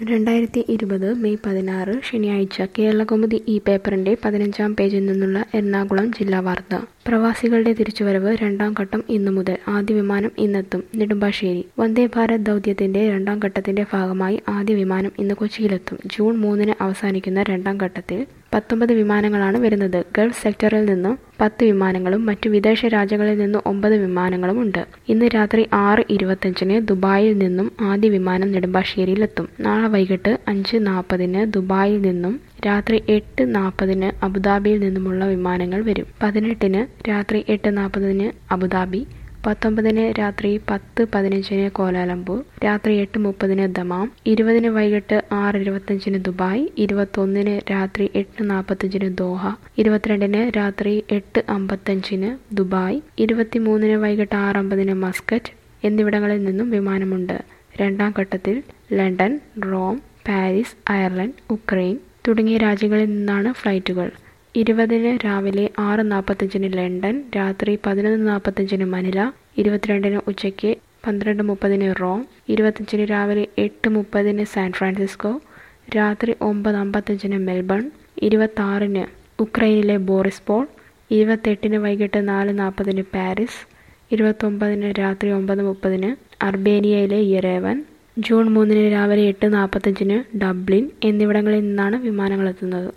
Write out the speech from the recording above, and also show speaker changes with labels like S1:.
S1: രണ്ടായിരത്തി ഇരുപത് മെയ് പതിനാറ് ശനിയാഴ്ച കേരളകൗമുദി ഈ പേപ്പറിന്റെ പതിനഞ്ചാം പേജിൽ നിന്നുള്ള എറണാകുളം ജില്ലാ വാർത്ത പ്രവാസികളുടെ തിരിച്ചുവരവ് രണ്ടാം ഘട്ടം ഇന്നു മുതൽ ആദ്യ വിമാനം ഇന്നെത്തും നെടുമ്പാശ്ശേരി വന്ദേ ഭാരത് ദൗത്യത്തിന്റെ രണ്ടാം ഘട്ടത്തിന്റെ ഭാഗമായി ആദ്യ വിമാനം ഇന്ന് കൊച്ചിയിലെത്തും ജൂൺ മൂന്നിന് അവസാനിക്കുന്ന രണ്ടാം ഘട്ടത്തിൽ പത്തൊമ്പത് വിമാനങ്ങളാണ് വരുന്നത് ഗൾഫ് സെക്ടറിൽ നിന്നും പത്ത് വിമാനങ്ങളും മറ്റു വിദേശ രാജ്യങ്ങളിൽ നിന്നും ഒമ്പത് വിമാനങ്ങളും ഉണ്ട് ഇന്ന് രാത്രി ആറ് ഇരുപത്തഞ്ചിന് ദുബായിൽ നിന്നും ആദ്യ വിമാനം നെടുമ്പാശ്ശേരിയിലെത്തും നാളെ വൈകിട്ട് അഞ്ച് നാൽപ്പതിന് ദുബായിൽ നിന്നും രാത്രി എട്ട് നാൽപ്പതിന് അബുദാബിയിൽ നിന്നുമുള്ള വിമാനങ്ങൾ വരും പതിനെട്ടിന് രാത്രി എട്ട് നാൽപ്പതിന് അബുദാബി പത്തൊമ്പതിന് രാത്രി പത്ത് പതിനഞ്ചിന് കോലാലംപൂർ രാത്രി എട്ട് മുപ്പതിന് ദമാം ഇരുപതിന് വൈകിട്ട് ആറ് ഇരുപത്തഞ്ചിന് ദുബായ് ഇരുപത്തൊന്നിന് രാത്രി എട്ട് നാൽപ്പത്തഞ്ചിന് ദോഹ ഇരുപത്തിരണ്ടിന് രാത്രി എട്ട് അമ്പത്തഞ്ചിന് ദുബായ് ഇരുപത്തിമൂന്നിന് വൈകിട്ട് ആറ് അമ്പതിന് മസ്കറ്റ് എന്നിവിടങ്ങളിൽ നിന്നും വിമാനമുണ്ട് രണ്ടാം ഘട്ടത്തിൽ London Rome Paris Ireland Ukraine തുടങ്ങിയ രാജ്യങ്ങളിൽ നിന്നാണ് ഫ്ലൈറ്റുകൾ ഇരുപതിന് രാവിലെ ആറ് നാൽപ്പത്തഞ്ചിന് ലണ്ടൻ രാത്രി പതിനൊന്ന് നാൽപ്പത്തഞ്ചിന് മനില ഇരുപത്തിരണ്ടിന് ഉച്ചയ്ക്ക് പന്ത്രണ്ട് മുപ്പതിന് റോം ഇരുപത്തഞ്ചിന് രാവിലെ എട്ട് മുപ്പതിന് സാൻ ഫ്രാൻസിസ്കോ രാത്രി ഒമ്പത് അമ്പത്തഞ്ചിന് മെൽബൺ ഇരുപത്താറിന് ഉക്രൈനിലെ ബോറിസ്പോൾ ഇരുപത്തെട്ടിന് വൈകിട്ട് നാല് നാൽപ്പതിന് പാരീസ് ഇരുപത്തൊമ്പതിന് രാത്രി ഒമ്പത് മുപ്പതിന് അർബേനിയയിലെ യെരേവൻ ജൂൺ മൂന്നിന് രാവിലെ എട്ട് നാൽപ്പത്തഞ്ചിന് ഡബ്ലിൻ എന്നിവിടങ്ങളിൽ നിന്നാണ് വിമാനങ്ങളെത്തുന്നത്